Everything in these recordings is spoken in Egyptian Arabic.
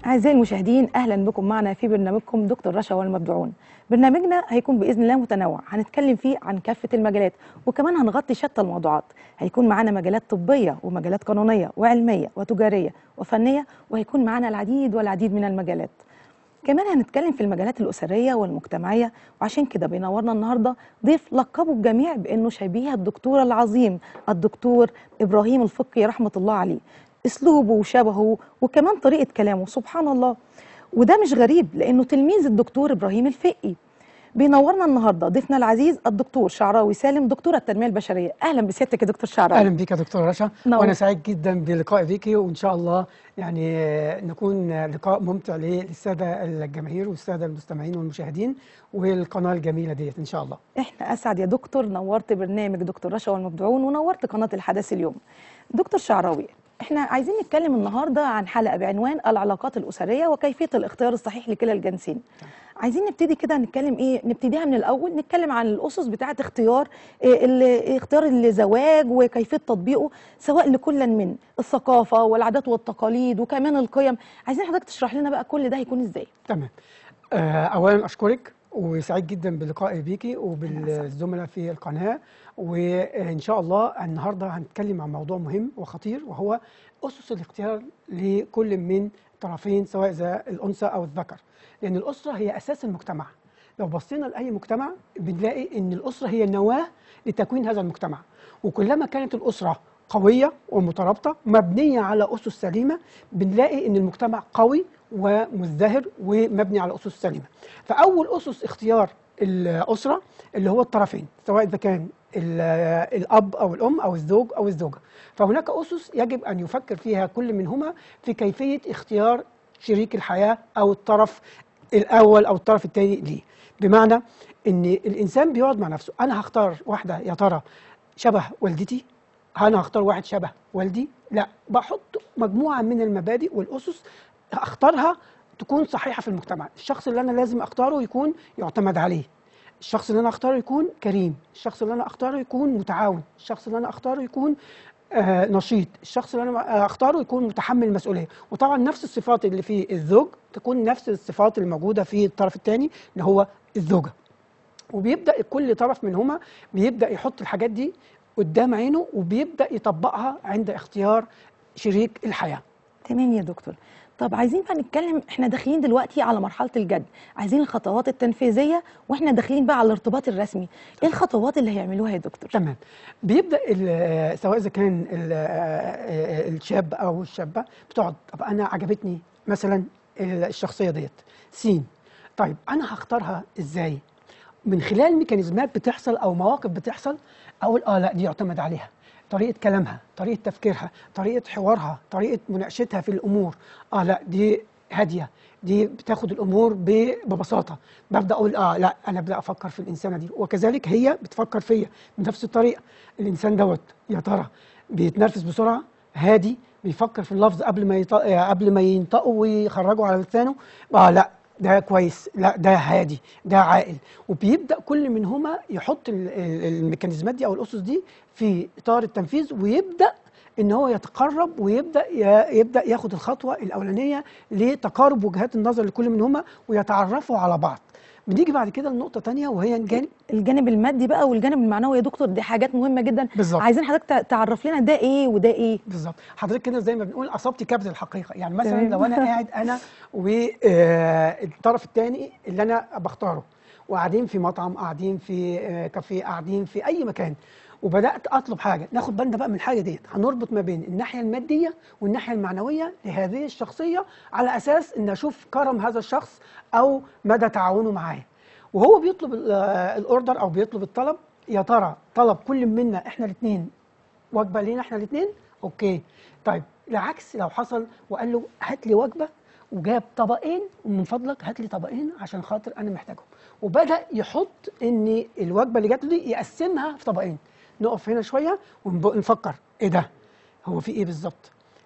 أعزائي المشاهدين أهلا بكم معنا في برنامجكم دكتور رشا والمبدعون برنامجنا هيكون بإذن الله متنوع هنتكلم فيه عن كافة المجالات وكمان هنغطي شتى الموضوعات هيكون معانا مجالات طبية ومجالات قانونية وعلمية وتجارية وفنية وهيكون معانا العديد والعديد من المجالات كمان هنتكلم في المجالات الأسرية والمجتمعية وعشان كده بينورنا النهاردة ضيف لقبه الجميع بأنه شبيه الدكتور العظيم الدكتور إبراهيم الفقي رحمة الله عليه أسلوبه وشبهه وكمان طريقة كلامه سبحان الله وده مش غريب لأنه تلميذ الدكتور إبراهيم الفقي بينورنا النهارده ضيفنا العزيز الدكتور شعراوي سالم دكتور التنميه البشريه اهلا بسيادتك يا دكتور شعراوي اهلا بيك يا دكتور رشا نور. وانا سعيد جدا بلقائي بيكي وان شاء الله يعني آه، نكون لقاء ممتع للساده الجماهير والساده المستمعين والمشاهدين والقناه الجميله ديت ان شاء الله احنا اسعد يا دكتور نورت برنامج دكتور رشا والمبدعون ونورت قناه الحدث اليوم دكتور شعراوي احنا عايزين نتكلم النهارده عن حلقه بعنوان العلاقات الاسريه وكيفيه الاختيار الصحيح لكلا الجنسين عايزين نبتدي كده نتكلم ايه نبتديها من الاول نتكلم عن الاسس بتاعه اختيار إيه ال- اختيار الزواج وكيفيه تطبيقه سواء لكل من الثقافه والعادات والتقاليد وكمان القيم عايزين حضرتك تشرح لنا بقى كل ده هيكون ازاي تمام آه، اولا اشكرك وسعيد جدا بلقائي بيكي وبالزملاء في القناه وان شاء الله النهارده هنتكلم عن موضوع مهم وخطير وهو اسس الاختيار لكل من طرفين سواء اذا الانثى او الذكر لان الاسره هي اساس المجتمع لو بصينا لاي مجتمع بنلاقي ان الاسره هي النواه لتكوين هذا المجتمع وكلما كانت الاسره قويه ومترابطه مبنيه على اسس سليمه بنلاقي ان المجتمع قوي ومزدهر ومبني على اسس سليمه فاول اسس اختيار الاسره اللي هو الطرفين سواء اذا كان ال- الاب او الام او الزوج او الزوجه فهناك اسس يجب ان يفكر فيها كل منهما في كيفيه اختيار شريك الحياه او الطرف الاول او الطرف الثاني ليه بمعنى ان الانسان بيقعد مع نفسه انا هختار واحده يا ترى شبه والدتي انا هختار واحد شبه والدي لا بحط مجموعه من المبادئ والاسس اختارها تكون صحيحه في المجتمع الشخص اللي انا لازم اختاره يكون يعتمد عليه الشخص اللي انا اختاره يكون كريم الشخص اللي انا اختاره يكون متعاون الشخص اللي انا اختاره يكون آه نشيط الشخص اللي انا اختاره يكون متحمل المسؤوليه وطبعا نفس الصفات اللي في الزوج تكون نفس الصفات الموجوده في الطرف الثاني اللي هو الزوجه وبيبدا كل طرف منهما بيبدا يحط الحاجات دي قدام عينه وبيبدا يطبقها عند اختيار شريك الحياه تمام يا دكتور طب عايزين بقى نتكلم احنا داخلين دلوقتي على مرحله الجد عايزين الخطوات التنفيذيه واحنا داخلين بقى على الارتباط الرسمي ايه الخطوات اللي هيعملوها يا دكتور تمام بيبدا ال- سواء اذا كان ال- آه، الشاب او الشابه بتقعد طب انا عجبتني مثلا الشخصيه ديت سين طيب انا هختارها ازاي من خلال ميكانيزمات بتحصل او مواقف بتحصل اقول اه لا دي يعتمد عليها طريقه كلامها طريقه تفكيرها طريقه حوارها طريقه مناقشتها في الامور اه لا دي هاديه دي بتاخد الامور ب- ببساطه ببدا اقول اه لا انا ابدا افكر في الانسانه دي وكذلك هي بتفكر فيا بنفس الطريقه الانسان دوت يا ترى بيتنرفز بسرعه هادي بيفكر في اللفظ قبل ما يط... آه، قبل ما ينطقه ويخرجه على لسانه اه لا ده كويس لا ده هادي ده عاقل وبيبدا كل منهما يحط ال- ال- الميكانيزمات دي او الاسس دي في اطار التنفيذ ويبدا ان هو يتقرب ويبدا ي- يبدا ياخد الخطوه الاولانيه لتقارب وجهات النظر لكل منهما ويتعرفوا على بعض بنيجي بعد كده لنقطه تانية وهي الجانب الجانب المادي بقى والجانب المعنوي يا دكتور دي حاجات مهمه جدا بالظبط. عايزين حضرتك تع- تعرف لنا ده ايه وده ايه بالظبط حضرتك كده زي ما بنقول اصبتي كبد الحقيقه يعني مثلا تمام. لو انا قاعد انا والطرف الثاني اللي انا بختاره وقاعدين في مطعم قاعدين في آه، كافيه قاعدين في اي مكان وبدات اطلب حاجه ناخد بالنا بقى من الحاجه ديت هنربط ما بين الناحيه الماديه والناحيه المعنويه لهذه الشخصيه على اساس ان اشوف كرم هذا الشخص او مدى تعاونه معايا وهو بيطلب ال- آه، الاوردر او بيطلب الطلب يا ترى طلب كل منا احنا الاثنين وجبه لينا احنا الاثنين اوكي طيب العكس لو حصل وقال له هات لي وجبه وجاب طبقين ومن فضلك هات لي طبقين عشان خاطر انا محتاجهم وبدا يحط ان الوجبه اللي جات له دي يقسمها في طبقين نقف هنا شويه ونفكر ايه ده هو في ايه بالظبط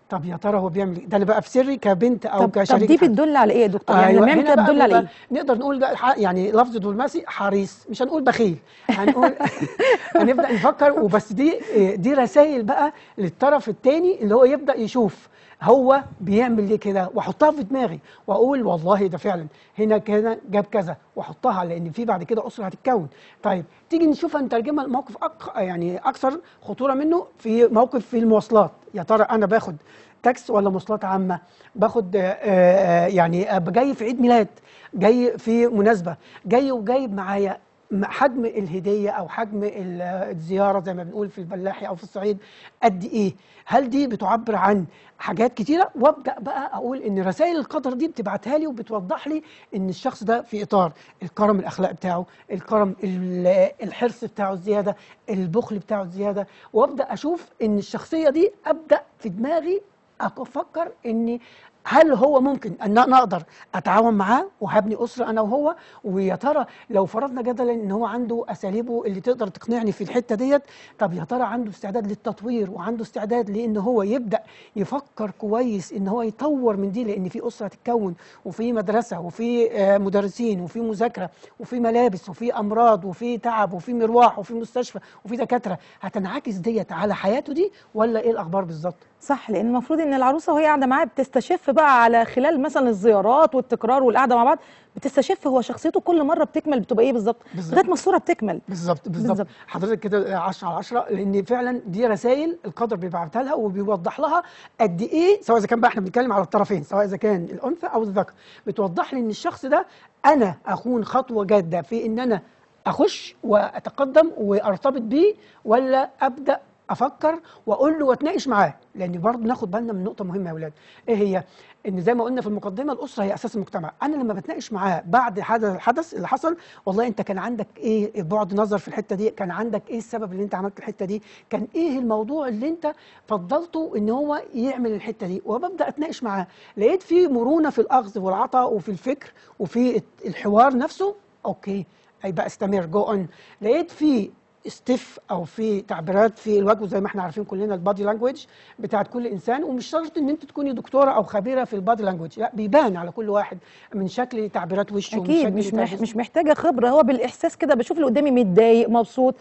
طب يا ترى هو بيعمل ايه ده انا بقى في سري كبنت او طب, طب كشريك دي حياة. بتدل على ايه يا دكتور يعني أيوة، لما يعمل هنا كده بقى بتدل على بيبقى ايه نقدر نقول ده ح- يعني لفظ دبلوماسي حريص مش هنقول بخيل هنقول هنبدا نفكر وبس دي دي رسائل بقى للطرف الثاني اللي هو يبدا يشوف هو بيعمل ليه كده واحطها في دماغي واقول والله ده فعلا هنا كده جاب كذا واحطها لان في بعد كده اسره هتتكون طيب تيجي نشوفها نترجمها لموقف أك... يعني اكثر خطوره منه في موقف في المواصلات يا ترى انا باخد تاكس ولا مواصلات عامه باخد آه، آه، يعني أبقى جاي في عيد ميلاد جاي في مناسبه جاي وجايب معايا م- حجم الهديه او حجم ال- الزياره زي ما بنقول في الفلاحي او في الصعيد قد ايه هل دي بتعبر عن حاجات كتيره وابدا بقى اقول ان رسائل القدر دي بتبعتها لي وبتوضح لي ان الشخص ده في اطار الكرم الاخلاق بتاعه الكرم ال- الحرص بتاعه الزياده البخل بتاعه الزياده وابدا اشوف ان الشخصيه دي ابدا في دماغي افكر اني هل هو ممكن ان انا اقدر اتعاون معاه وهبني اسره انا وهو ويا ترى لو فرضنا جدلا ان هو عنده اساليبه اللي تقدر تقنعني في الحته ديت طب يا ترى عنده استعداد للتطوير وعنده استعداد لان هو يبدا يفكر كويس ان هو يطور من دي لان في اسره تتكون وفي مدرسه وفي آه، مدرسين وفي مذاكره وفي ملابس وفي امراض وفي تعب وفي مروح وفي مستشفى وفي دكاتره هتنعكس ديت على حياته دي ولا ايه الاخبار بالظبط؟ صح لان المفروض ان العروسه وهي قاعده معاه بتستشف بقى على خلال مثلا الزيارات والتكرار والقعده مع بعض بتستشف هو شخصيته كل مره بتكمل بتبقى ايه بالظبط بالظبط. لغايه ما الصوره بتكمل بالظبط بالظبط بالظبط. حضرتك كده 10 على 10 لان فعلا دي رسائل القدر بيبعتها لها وبيوضح لها قد ايه سواء اذا كان بقى احنا بنتكلم على الطرفين سواء اذا كان الانثى او الذكر بتوضح لي ان الشخص ده انا اكون خطوه جاده في ان انا اخش واتقدم وارتبط بيه ولا ابدا افكر واقول له واتناقش معاه لان برضه ناخد بالنا من نقطه مهمه يا اولاد ايه هي ان زي ما قلنا في المقدمه الاسره هي اساس المجتمع انا لما بتناقش معاه بعد هذا الحدث اللي حصل والله انت كان عندك ايه بعد نظر في الحته دي كان عندك ايه السبب اللي انت عملت الحته دي كان ايه الموضوع اللي انت فضلته ان هو يعمل الحته دي وببدا اتناقش معاه لقيت في مرونه في الاخذ والعطاء وفي الفكر وفي الحوار نفسه اوكي هيبقى استمر جو اون لقيت في ستيف او في تعبيرات في الوجه زي ما احنا عارفين كلنا البادي لانجويج بتاعت كل انسان ومش شرط ان انت تكوني دكتوره او خبيره في البادي لانجويج لا بيبان على كل واحد من شكل تعبيرات وشه ومن اكيد شكل مش مح تعبيرات- مش محتاجه خبره هو بالاحساس كده بشوف اللي قدامي متضايق مبسوط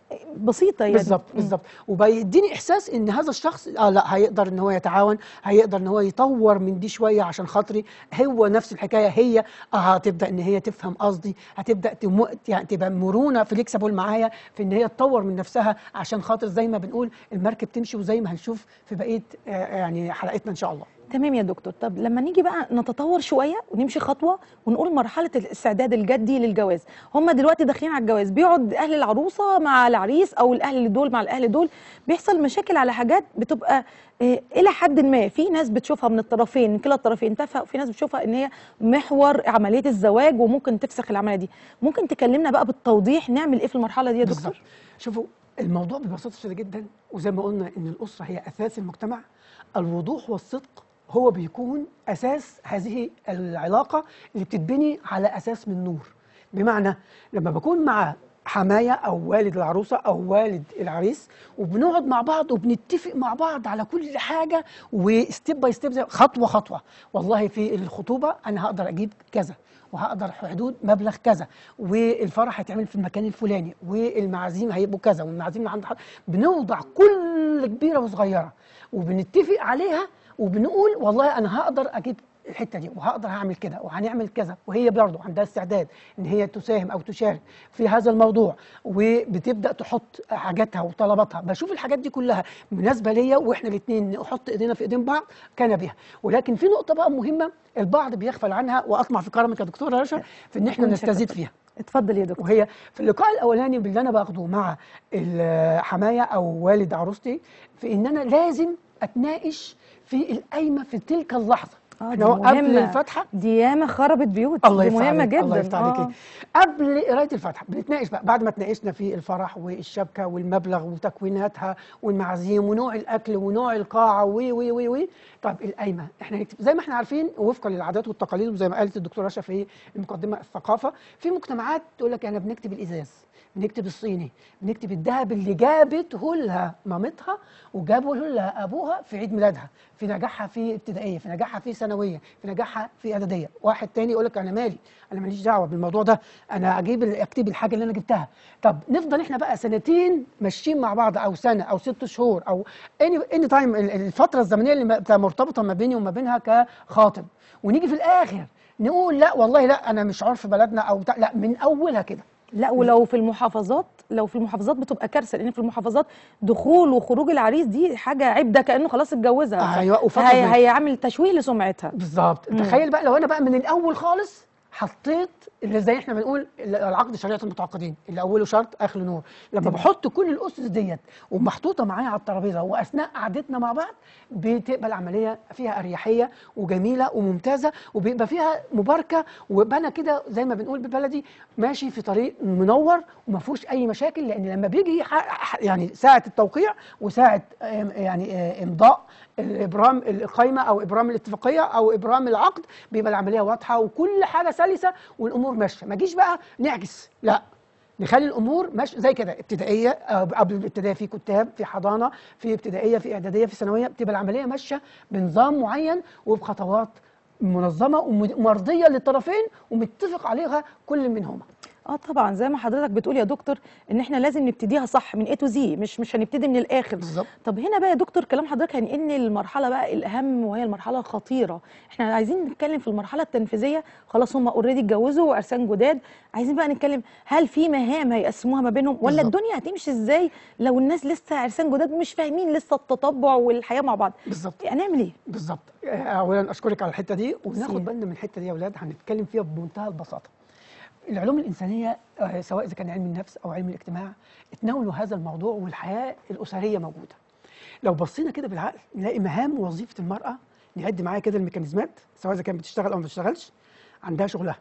بسيطه يعني بالظبط بالظبط وبيديني احساس ان هذا الشخص اه لا هيقدر ان هو يتعاون هيقدر ان هو يطور من دي شويه عشان خاطري هو نفس الحكايه هي اه هتبدا ان هي تفهم قصدي هتبدا تمو... يعني تبقى مرونه فليكسبل معايا في ان هي تطور من نفسها عشان خاطر زي ما بنقول المركب تمشي وزي ما هنشوف في بقيه آه يعني حلقتنا ان شاء الله تمام يا دكتور طب لما نيجي بقى نتطور شويه ونمشي خطوه ونقول مرحله الاستعداد الجدي للجواز هم دلوقتي داخلين على الجواز بيقعد اهل العروسه مع العريس او الاهل دول مع الاهل دول بيحصل مشاكل على حاجات بتبقى إيه الى حد ما في ناس بتشوفها من الطرفين من كلا الطرفين تافهه وفي ناس بتشوفها ان هي محور عمليه الزواج وممكن تفسخ العمليه دي ممكن تكلمنا بقى بالتوضيح نعمل ايه في المرحله دي يا بالظبط دكتور شوفوا الموضوع ببساطه شديده جدا وزي ما قلنا ان الاسره هي اساس المجتمع الوضوح والصدق هو بيكون اساس هذه العلاقه اللي بتتبني على اساس من نور بمعنى لما بكون مع حمايه او والد العروسه او والد العريس وبنقعد مع بعض وبنتفق مع بعض على كل حاجه وستيب باي ستيب خطوه خطوه والله في الخطوبه انا هقدر اجيب كذا وهقدر في حدود مبلغ كذا والفرح هيتعمل في المكان الفلاني والمعازيم هيبقوا كذا والمعازيم اللي عند حد بنوضع كل كبيره وصغيره وبنتفق عليها وبنقول والله انا هقدر اجيب الحته دي وهقدر هعمل كده وهنعمل كذا وهي برضه عندها استعداد ان هي تساهم او تشارك في هذا الموضوع وبتبدا تحط حاجاتها وطلباتها بشوف الحاجات دي كلها مناسبه ليا واحنا الاثنين نحط ايدينا في ايدين بعض كان بها ولكن في نقطه بقى مهمه البعض بيغفل عنها واطمع في كرمك يا دكتوره رشا في ان احنا كنت نستزيد شاكرة. فيها اتفضل يا دكتور وهي في اللقاء الاولاني اللي انا باخده مع الحمايه او والد عروستي في ان انا لازم اتناقش في القايمه في تلك اللحظه آه، احنا دي هو قبل مهمة. الفاتحه دي ياما خربت بيوت الله دي يفتح مهمه عليك جدا الله يفتح عليك آه. قبل قرايه الفاتحه بنتناقش بقى بعد ما تناقشنا في الفرح والشبكه والمبلغ وتكويناتها والمعازيم ونوع الاكل ونوع القاعه و و و و طب القايمه احنا نكتب زي ما احنا عارفين وفقا للعادات والتقاليد وزي ما قالت الدكتوره رشا في المقدمه الثقافه في مجتمعات تقول لك انا بنكتب الازاز بنكتب الصيني بنكتب الذهب اللي جابته لها مامتها وجابه لها ابوها في عيد ميلادها في نجاحها في ابتدائيه في نجاحها في ثانويه في نجاحها في اعداديه واحد تاني يقول لك انا مالي انا ماليش دعوه بالموضوع ده انا اجيب ال- اكتب الحاجه اللي انا جبتها طب نفضل احنا بقى سنتين ماشيين مع بعض او سنه او ست شهور او اني اني تايم الفتره الزمنيه اللي بتبقى مرتبطه ما بيني وما بينها كخاطب ونيجي في الاخر نقول لا والله لا انا مش عرف بلدنا او بتاع لا من اولها كده لا ولو في المحافظات لو في المحافظات بتبقى كارثه لان في المحافظات دخول وخروج العريس دي حاجه عيب ده كانه خلاص اتجوزها أيوة، وفترة هي بين- هيعمل تشويه لسمعتها بالظبط تخيل بقى لو انا بقى من الاول خالص حطيت اللي زي احنا بنقول العقد شريعه المتعاقدين اللي اوله شرط اخره نور لما بحط كل الاسس ديت ومحطوطه معايا على الترابيزه واثناء قعدتنا مع بعض بتبقى العمليه فيها اريحيه وجميله وممتازه وبيبقى فيها مباركه ويبقى انا كده زي ما بنقول ببلدي ماشي في طريق منور وما فيهوش اي مشاكل لان لما بيجي ح- ح- يعني ساعه التوقيع وساعه آم، يعني آه، امضاء الابرام القايمه او ابرام الاتفاقيه او ابرام العقد بيبقى العمليه واضحه وكل حاجه سلسه والامور ماشيه ما جيش بقى نعكس لا نخلي الامور ماشيه زي كده ابتدائيه آه، قبل الابتدائيه في كتاب في حضانه في ابتدائيه في اعداديه في ثانويه بتبقى العمليه ماشيه بنظام معين وبخطوات منظمه ومرضيه للطرفين ومتفق عليها كل منهما اه طبعا زي ما حضرتك بتقول يا دكتور ان احنا لازم نبتديها صح من اي تو زي مش مش هنبتدي من الاخر بالظبط. طب هنا بقى يا دكتور كلام حضرتك هينقلني للمرحله بقى الاهم وهي المرحله الخطيره احنا عايزين نتكلم في المرحله التنفيذيه خلاص هم اوريدي اتجوزوا وارسان جداد عايزين بقى نتكلم هل في مهام هيقسموها ما بينهم ولا بالظبط. الدنيا هتمشي ازاي لو الناس لسه عرسان جداد مش فاهمين لسه التطبع والحياه مع بعض بالظبط هنعمل ايه بالظبط آه، اولا اشكرك على الحته دي وناخد ميرسي. بالنا من الحته دي يا اولاد هنتكلم فيها بمنتهى البساطه العلوم الانسانيه آه، سواء اذا كان علم النفس او علم الاجتماع اتناولوا هذا الموضوع والحياه الاسريه موجوده لو بصينا كده بالعقل نلاقي مهام وظيفه المراه نعد معايا كده الميكانيزمات سواء اذا كانت بتشتغل او ما بتشتغلش عندها شغلها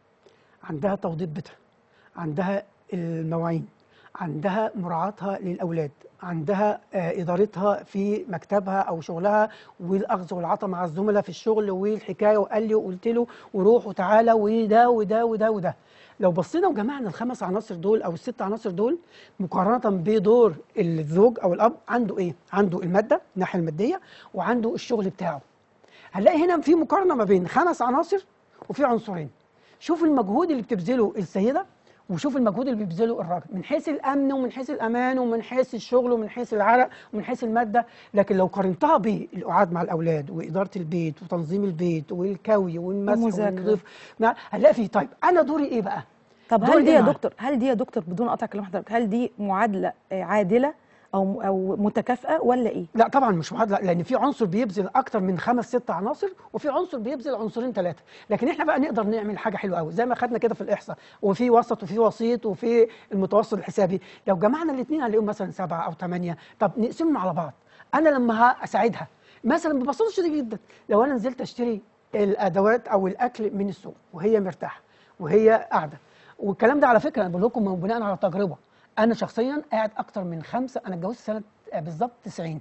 عندها توضيب بيتها عندها المواعين عندها مراعاتها للاولاد عندها آه، ادارتها في مكتبها او شغلها والاخذ والعطاء مع الزملاء في الشغل والحكايه وقال لي وقلت له وروح وتعالى وده وده وده وده لو بصينا وجمعنا الخمس عناصر دول او الست عناصر دول مقارنه بدور الزوج او الاب عنده ايه عنده الماده الناحيه الماديه وعنده الشغل بتاعه هنلاقي هنا في مقارنه ما بين خمس عناصر وفي عنصرين شوف المجهود اللي بتبذله السيده وشوف المجهود اللي بيبذله الراجل من حيث الامن ومن حيث الامان ومن حيث الشغل ومن حيث العرق ومن حيث الماده لكن لو قارنتها بالقعاد مع الاولاد واداره البيت وتنظيم البيت والكوي والمسح والمذاكرة. والنظيف مع- هنلاقي فيه طيب انا دوري ايه بقى؟ طب دور هل دي إيه يا معاك؟ دكتور هل دي يا دكتور بدون قطع كلام حضرتك هل دي معادله آه، عادله او او متكافئه ولا ايه لا طبعا مش معادله لان في عنصر بيبذل اكتر من خمس ست عناصر وفي عنصر بيبذل عنصرين ثلاثه لكن احنا بقى نقدر نعمل حاجه حلوه قوي زي ما خدنا كده في الاحصاء وفي وسط وفي وسيط وفي المتوسط الحسابي لو جمعنا الاثنين هنلاقيهم مثلا سبعه او ثمانيه طب نقسمهم على بعض انا لما ها- اساعدها مثلا ببساطه شديده جدا لو انا نزلت اشتري الادوات او الاكل من السوق وهي مرتاحه وهي قاعده والكلام ده على فكره انا بقول لكم بناء على تجربه انا شخصيا قاعد اكتر من خمسه انا اتجوزت سنه آه، بالظبط 90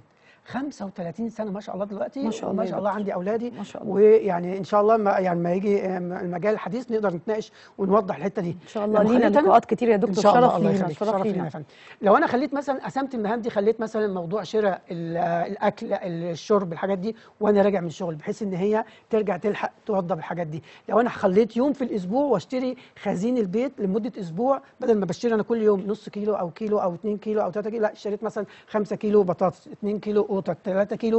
35 سنه ما شاء الله دلوقتي ما شاء الله ما يا شاء الله دكتور. عندي اولادي ما شاء الله. ويعني ان شاء الله ما يعني ما يجي آه، المجال الحديث نقدر نتناقش ونوضح الحته دي ان شاء الله لما لينا خليت أنا- لقاءات كتير يا ان دكتور شاء الله شرف الله لينا يخليك شرف شرف لينا لينا يا فندم لو انا خليت مثلا قسمت المهام دي خليت مثلا موضوع شراء ال- آه، الاكل الشرب الحاجات دي وانا راجع من الشغل بحيث ان هي ترجع تلحق توضب الحاجات دي لو انا خليت يوم في الاسبوع واشتري خزين البيت لمده اسبوع بدل ما بشتري انا كل يوم نص كيلو او كيلو او 2 كيلو او 3 كيلو لا اشتريت مثلا 5 كيلو بطاطس 2 كيلو قوطه 3 كيلو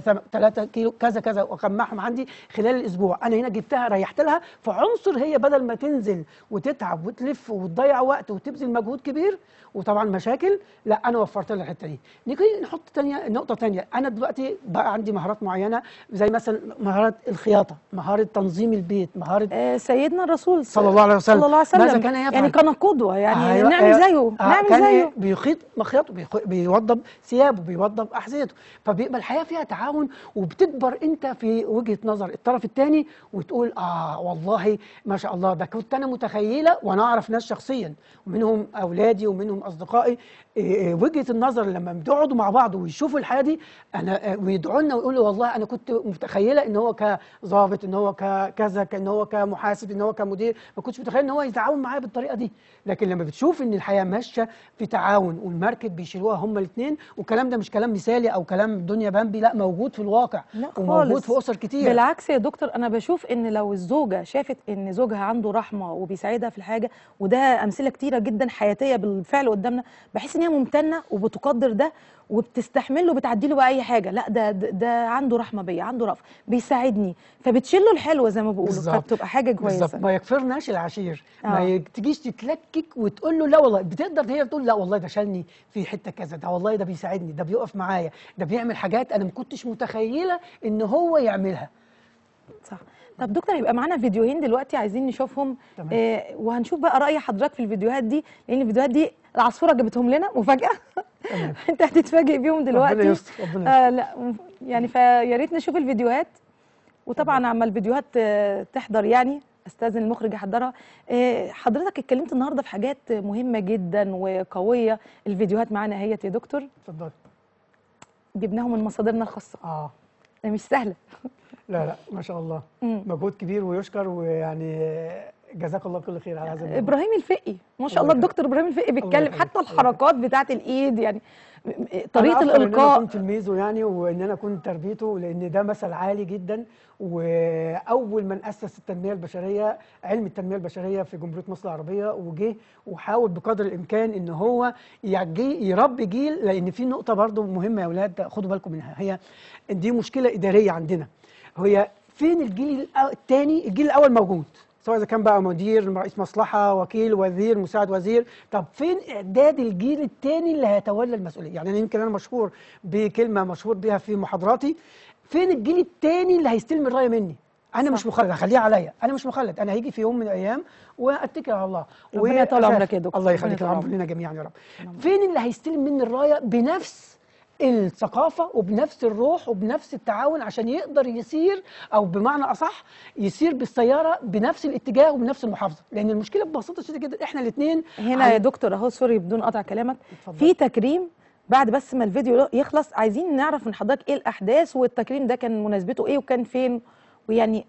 3 كيلو كذا كذا واجمعهم عندي خلال الاسبوع انا هنا جبتها ريحت لها فعنصر هي بدل ما تنزل وتتعب وتلف وتضيع وقت وتبذل مجهود كبير وطبعا مشاكل لا انا وفرت لها الحته دي نيجي نحط تانية نقطه تانية انا دلوقتي بقى عندي مهارات معينه زي مثلا مهاره الخياطه مهاره تنظيم البيت مهاره آه، سيدنا الرسول صلى الله عليه وسلم. صلى الله عليه وسلم ماذا كان يفعل؟ يعني كان قدوه يعني أيوة، نعمل أيوة. زيه آه، نعمل كان زيه بيخيط مخيطه بيخ- بيوضب ثيابه بيوضب احذيته فبيبقى الحياه فيها تعاون وبتكبر انت في وجهه نظر الطرف الثاني وتقول اه والله ما شاء الله ده كنت انا متخيله وانا اعرف ناس شخصيا ومنهم اولادي ومنهم اصدقائي إيه إيه وجهه النظر لما بيقعدوا مع بعض ويشوفوا الحياه دي انا آه، ويدعوا لنا ويقولوا والله انا كنت متخيله ان هو كظابط ان هو كذا ان هو كمحاسب ان هو كمدير ما كنتش متخيل ان هو يتعاون معايا بالطريقه دي لكن لما بتشوف ان الحياه ماشيه في تعاون والمركب بيشيلوها هما الاثنين والكلام ده مش كلام مثالي او كلام دنيا بامبي لا موجود في الواقع لا وموجود خالص. في اسر كتير بالعكس يا دكتور انا بشوف ان لو الزوجه شافت ان زوجها عنده رحمه وبيساعدها في الحاجه وده امثله كتيره جدا حياتيه بالفعل قدامنا بحس ان هي ممتنه وبتقدر ده وبتستحمله وبتعدي له بقى اي حاجه لا ده ده, ده عنده رحمه بيا عنده رأف بيساعدني فبتشيل له الحلوه زي ما بيقولوا بالظبط. فبتبقى حاجه بالظبط كويسه ما يكفرناش العشير آه. ما ي- تجيش تتلكك وتقول له لا والله بتقدر هي تقول لا والله ده شالني في حته كذا ده والله ده بيساعدني ده بيقف معايا ده بيعمل حاجات انا ما كنتش متخيله ان هو يعملها صح طب دكتور هيبقى معانا فيديوهين دلوقتي عايزين نشوفهم تمام. آه وهنشوف بقى راي حضرتك في الفيديوهات دي لان الفيديوهات دي العصفوره جابتهم لنا مفاجاه تمام. انت هتتفاجئ بيهم دلوقتي ربنا يستر ربنا آه لا م- يعني فيا ريت نشوف الفيديوهات وطبعا عما الفيديوهات آه، تحضر يعني استاذن المخرج يحضرها آه، حضرتك اتكلمت النهارده في حاجات مهمه جدا وقويه الفيديوهات معانا اهيت يا دكتور اتفضل جبناهم من مصادرنا الخاصه اه ده مش سهله لا لا ما شاء الله مم. مجهود كبير ويشكر ويعني جزاك الله كل خير على هذا الموضوع. ابراهيم الفقي ما شاء الله الله يخليك. الدكتور ابراهيم الفقي بيتكلم يخليك. حتى الله الحركات بتاعه الايد يعني م- م- طريقه أنا أفضل ان انا الالقاء كنت تلميذه يعني وان انا كنت تربيته لان ده مثل عالي جدا واول من اسس التنميه البشريه علم التنميه البشريه في جمهوريه مصر العربيه وجه وحاول بقدر الامكان ان هو يجي يربي جيل لان في نقطه برضو مهمه يا اولاد خدوا بالكم منها هي دي مشكله اداريه عندنا هي فين الجيل الثاني الجيل الاول موجود سواء اذا كان بقى مدير رئيس مصلحه وكيل وزير مساعد وزير طب فين اعداد الجيل الثاني اللي هيتولى المسؤوليه يعني انا يمكن انا مشهور بكلمه مشهور بيها في محاضراتي فين الجيل الثاني اللي هيستلم الرايه مني انا مش صح. مخلد هخليها عليا انا مش مخلد انا هيجي في يوم من الايام واتكل على الله ربنا يطول وأخاف. عمرك يا دكتور. الله ربنا يخليك يطول العمر عمرك. لنا جميعا يا رب فين اللي هيستلم مني الرايه بنفس الثقافة وبنفس الروح وبنفس التعاون عشان يقدر يسير أو بمعنى أصح يسير بالسيارة بنفس الاتجاه وبنفس المحافظة لأن المشكلة ببساطة شديدة جدا إحنا الاثنين هنا يا دكتور اهو سوري بدون قطع كلامك اتفضل. في تكريم بعد بس ما الفيديو يخلص عايزين نعرف من حضرتك ايه الاحداث والتكريم ده كان مناسبته ايه وكان فين ويعني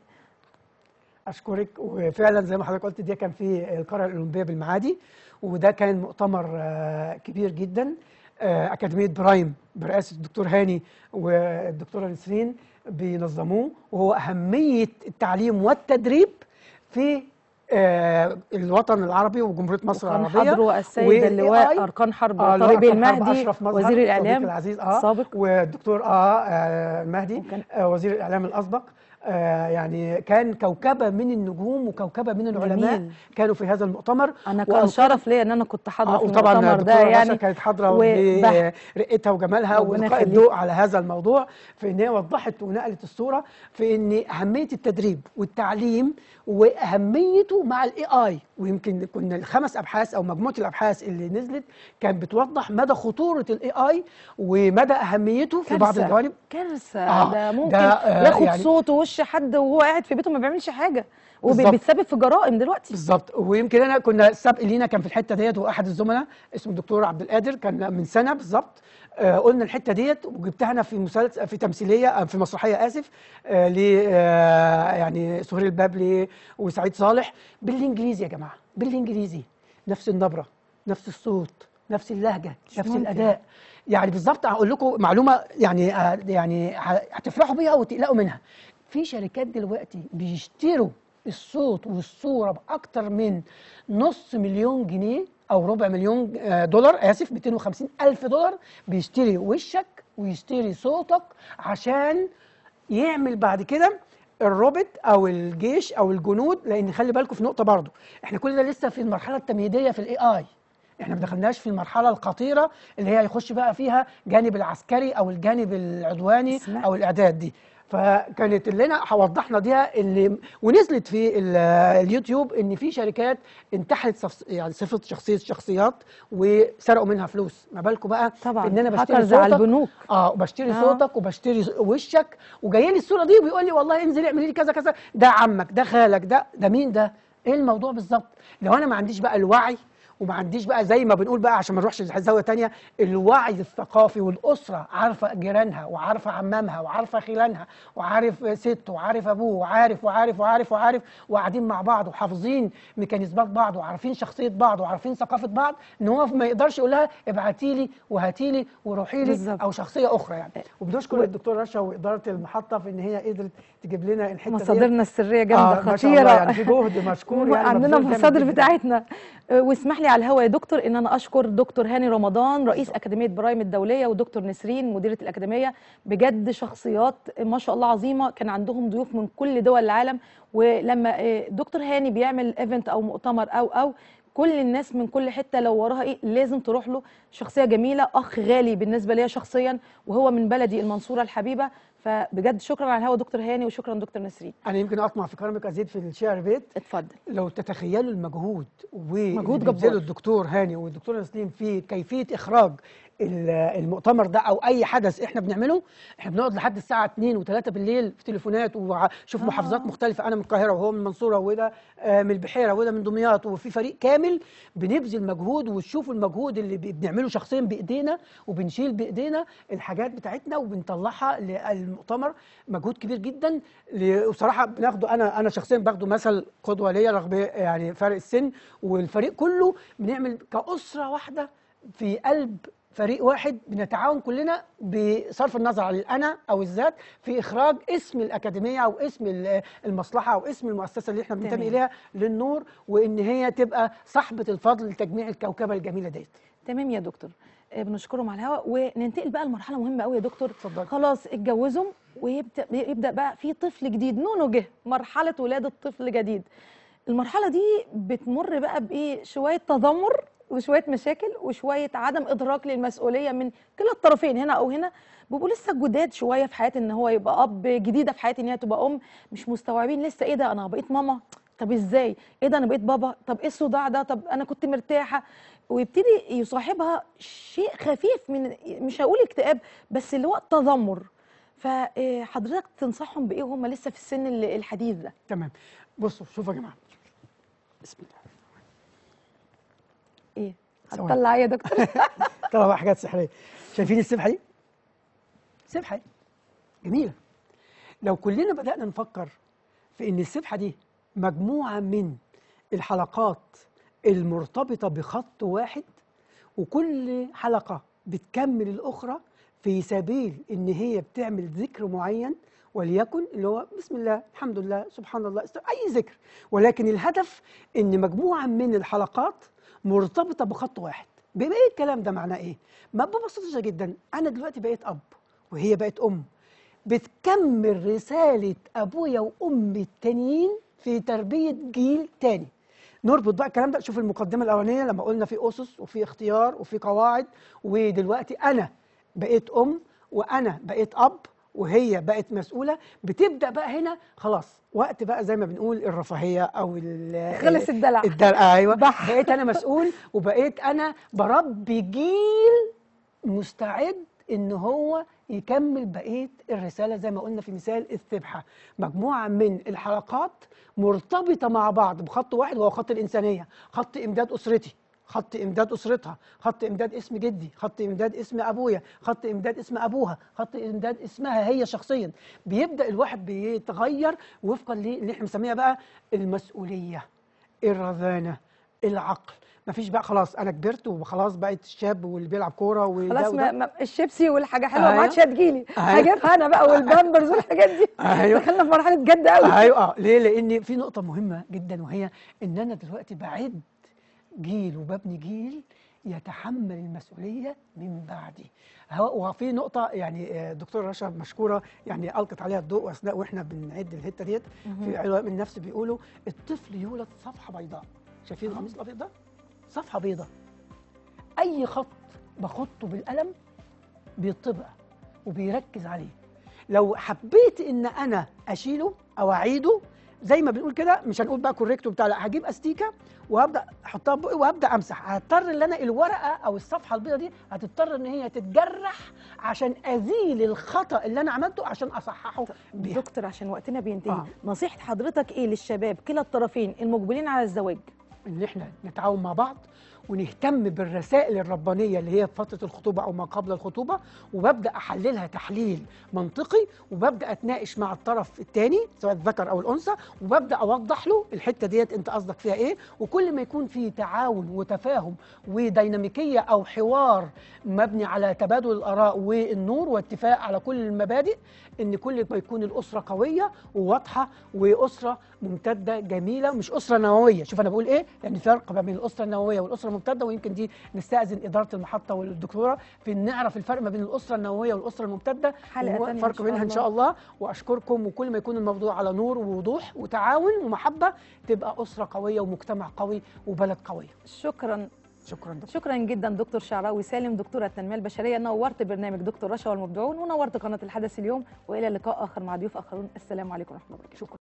اشكرك وفعلا زي ما حضرتك قلت دي كان في القريه الاولمبيه بالمعادي وده كان مؤتمر آه، كبير جدا آه، اكاديميه برايم برئاسه الدكتور هاني والدكتوره نسرين بينظموه وهو اهميه التعليم والتدريب في آه، الوطن العربي وجمهوريه مصر وكان العربيه حضره السيد وال اللواء AI اركان حرب آه، طارق بيه اللواء أركان حرب المهدي أشرف مظهر، وزير صديقي الاعلام العزيز اه السابق والدكتور اه, آه المهدي وكان- آه وزير الاعلام الاسبق آه يعني كان كوكبه من النجوم وكوكبه من العلماء جميل. كانوا في هذا المؤتمر انا كان وأنقذوا- شرف ليا ان انا كنت حاضره آه في وطبعا المؤتمر ده الدكتوره يعني رشا كانت حاضره وبح- برقتها وجمالها ربنا والقاء يخليك. الضوء على هذا الموضوع في ان هي وضحت ونقلت الصوره في ان اهميه التدريب والتعليم واهميته مع الاي اي ويمكن كنا الخمس ابحاث او مجموعه الابحاث اللي نزلت كانت بتوضح مدى خطوره الاي اي ومدى اهميته في بعض كارثة. الجوانب كارثه آه، ده ممكن ده، آه، ياخد يعني- صوت ووش حد وهو قاعد في بيته ما بيعملش حاجه بالظبط. وبيتسبب في جرائم دلوقتي بالظبط ويمكن انا كنا سابق لينا كان في الحته ديت واحد الزملاء اسمه الدكتور عبد القادر كان من سنه بالظبط آه قلنا الحته ديت وجبتها انا في مسلسل في تمثيليه آه، في مسرحيه اسف آه ل آه يعني سهير البابلي وسعيد صالح بالانجليزي يا جماعه بالانجليزي نفس النبره نفس الصوت نفس اللهجه مش نفس ممكن. الاداء يعني بالظبط هقول لكم معلومه يعني آه، يعني ه- هتفرحوا بيها وتقلقوا منها في شركات دلوقتي بيشتروا الصوت والصوره باكتر من نص مليون جنيه او ربع مليون آه، دولار اسف 250 الف دولار بيشتري وشك ويشتري صوتك عشان يعمل بعد كده الروبوت او الجيش او الجنود لان خلي بالكم في نقطه برضو احنا كل ده لسه في المرحله التمهيديه في الاي اي احنا ما دخلناش في المرحله الخطيره اللي هي يخش بقى فيها جانب العسكري او الجانب العدواني اسمع. او الاعداد دي فكانت اللي انا وضحنا ديها اللي ونزلت في ال- اليوتيوب ان في شركات انتحلت صف يعني صفه شخصيه شخصيات وسرقوا منها فلوس ما بالكم بقى طبعا ان انا بشتري هاكرز على صوتك البنوك اه وبشتري آه. صوتك وبشتري وشك وجاي لي الصوره دي وبيقول لي والله انزل اعملي لي كذا كذا ده عمك ده خالك ده ده مين ده ايه الموضوع بالظبط لو انا ما عنديش بقى الوعي وما عنديش بقى زي ما بنقول بقى عشان ما نروحش لزاويه تانية الوعي الثقافي والاسره عارفه جيرانها وعارفه عمامها وعارفه خلانها وعارف ست وعارف ابوه وعارف وعارف وعارف وعارف وقاعدين مع بعض وحافظين ميكانيزمات بعض وعارفين شخصيه بعض وعارفين ثقافه بعض ان هو ما يقدرش يقول لها ابعتي لي وهاتي لي وروحي لي بالظبط. او شخصيه اخرى يعني وبنشكر و- الدكتور رشا واداره المحطه في ان هي قدرت تجيب لنا الحته ديت. مصادرنا السريه جامده آه، ما شاء الله خطيره يعني في جهد مشكور يعني عندنا مبذول جامد المصادر جداً. بتاعتنا آه، واسمح لي على الهوا يا دكتور ان انا اشكر دكتور هاني رمضان رئيس اكاديميه برايم الدوليه ودكتور نسرين مديره الاكاديميه بجد شخصيات ما شاء الله عظيمه كان عندهم ضيوف من كل دول العالم ولما آه، دكتور هاني بيعمل ايفنت او مؤتمر او او كل الناس من كل حته لو وراها ايه لازم تروح له شخصيه جميله اخ غالي بالنسبه ليا شخصيا وهو من بلدي المنصوره الحبيبه فبجد شكرا على الهوا دكتور هاني وشكرا دكتور نسرين انا يمكن اطمع في كرمك ازيد في الشعر بيت اتفضل لو تتخيلوا المجهود مجهود ومجهود جبار. الدكتور هاني والدكتور نسليم في كيفيه اخراج ال- المؤتمر ده او اي حدث احنا بنعمله احنا بنقعد لحد الساعه 2 و3 بالليل في تليفونات وشوف آه. محافظات مختلفه انا من القاهره وهو من المنصوره وده آه، من البحيره وده من دمياط وفي فريق كامل بنبذل مجهود وتشوفوا المجهود اللي بي- بنعمله شخصيا بايدينا وبنشيل بايدينا الحاجات بتاعتنا وبنطلعها للمؤتمر مجهود كبير جدا ل- وصراحه بناخده انا انا شخصيا باخده مثل قدوه ليا رغم يعني فرق السن والفريق كله بنعمل كاسره واحده في قلب فريق واحد بنتعاون كلنا بصرف النظر عن الانا او الذات في اخراج اسم الاكاديميه او اسم ال- المصلحه او اسم المؤسسه اللي احنا بننتمي تمام. اليها للنور وان هي تبقى صاحبه الفضل لتجميع الكوكبه الجميله ديت تمام يا دكتور آه، بنشكرهم على الهواء وننتقل بقى لمرحله مهمه قوي يا دكتور اتفضلي. خلاص اتجوزهم ويبدا يبدا بقى في طفل جديد نونو جه مرحله ولاده طفل جديد المرحله دي بتمر بقى بايه شويه تذمر وشويه مشاكل وشويه عدم ادراك للمسؤوليه من كلا الطرفين هنا او هنا بيبقوا لسه جداد شويه في حياه ان هو يبقى اب جديده في حياتي ان هي تبقى ام مش مستوعبين لسه ايه ده انا بقيت ماما طب ازاي ايه ده انا بقيت بابا طب ايه الصداع ده طب انا كنت مرتاحه ويبتدي يصاحبها شيء خفيف من مش هقول اكتئاب بس اللي هو تذمر فحضرتك تنصحهم بايه وهم لسه في السن ال- الحديث ده تمام بصوا شوفوا يا جماعه بسم الله ايه ثواني. هتطلع إيه يا دكتور طلع بقى حاجات سحريه شايفين السبحه دي سبحه دي جميله لو كلنا بدانا نفكر في ان السبحه دي مجموعه من الحلقات المرتبطه بخط واحد وكل حلقه بتكمل الاخرى في سبيل ان هي بتعمل ذكر معين وليكن اللي هو بسم الله الحمد لله سبحان الله است- اي ذكر ولكن الهدف ان مجموعه من الحلقات مرتبطه بخط واحد بما ايه الكلام ده معناه ايه ما ببساطه جدا انا دلوقتي بقيت اب وهي بقت ام بتكمل رساله ابويا وامي التانيين في تربيه جيل تاني نربط بقى الكلام ده شوف المقدمه الاولانيه لما قلنا في اسس وفي اختيار وفي قواعد ودلوقتي انا بقيت ام وانا بقيت اب وهي بقت مسؤوله بتبدا بقى هنا خلاص وقت بقى زي ما بنقول الرفاهيه او ال- خلص الدلع. الدلع ايوه بح. بقيت انا مسؤول وبقيت انا بربي جيل مستعد ان هو يكمل بقيه الرساله زي ما قلنا في مثال السبحه مجموعه من الحلقات مرتبطه مع بعض بخط واحد وهو خط الانسانيه خط امداد اسرتي خط امداد اسرتها خط امداد اسم جدي خط امداد اسم ابويا خط امداد اسم ابوها خط امداد اسمها هي شخصيا بيبدا الواحد بيتغير وفقا اللي احنا بنسميها بقى المسؤوليه الرزانه العقل مفيش بقى خلاص انا كبرت وخلاص بقيت الشاب واللي بيلعب كوره وده خلاص وده. ما ما الشيبسي والحاجه حلوه ما أيوة. عادش هتجيلي أيوة. هجيبها انا بقى والبامبرز والحاجات دي أيوة. دخلنا في مرحله جد قوي ايوه اه ليه لان في نقطه مهمه جدا وهي ان انا دلوقتي بعد جيل وببني جيل يتحمل المسؤوليه من بعدي هو- وفي نقطة يعني آه، دكتور رشا مشكورة يعني ألقت عليها الضوء أثناء وإحنا بنعد الحتة ديت في علماء النفس بيقولوا الطفل يولد صفحة بيضاء شايفين القميص الأبيض ده؟ صفحة بيضاء أي خط بخطه بالقلم بيطبع وبيركز عليه لو حبيت ان انا اشيله او اعيده زي ما بنقول كده مش هنقول بقى كوريكتو بتاع لا هجيب استيكه وهبدا احطها بقي وهبدا امسح هضطر ان انا الورقه او الصفحه البيضاء دي هتضطر ان هي تتجرح عشان ازيل الخطا اللي انا عملته عشان اصححه بيها دكتور عشان وقتنا بينتهي آه. نصيحه حضرتك ايه للشباب كلا الطرفين المقبلين على الزواج ان احنا نتعاون مع بعض ونهتم بالرسائل الربانيه اللي هي في فتره الخطوبه او ما قبل الخطوبه وببدا احللها تحليل منطقي وببدا اتناقش مع الطرف الثاني سواء الذكر او الانثى وببدا اوضح له الحته ديت انت قصدك فيها ايه وكل ما يكون في تعاون وتفاهم وديناميكيه او حوار مبني على تبادل الاراء والنور واتفاق على كل المبادئ ان كل ما يكون الاسره قويه وواضحه واسره ممتده جميله مش اسره نوويه شوف انا بقول ايه لان في فرق ما بين الاسره النوويه والاسره الممتده ويمكن دي نستاذن اداره المحطه والدكتوره في إن نعرف الفرق ما بين الاسره النوويه والاسره الممتده حلقة وهو تانية إن فرق شاء بينها ان شاء الله واشكركم وكل ما يكون الموضوع على نور ووضوح وتعاون ومحبه تبقى اسره قويه ومجتمع قوي وبلد قويه شكرا شكرا دكتور شكرا جدا دكتور شعراوي سالم دكتوره التنميه البشريه نورت برنامج دكتور رشا والمبدعون ونورت قناه الحدث اليوم والى لقاء اخر مع ضيوف اخرون السلام عليكم ورحمه الله وبركاته شكرا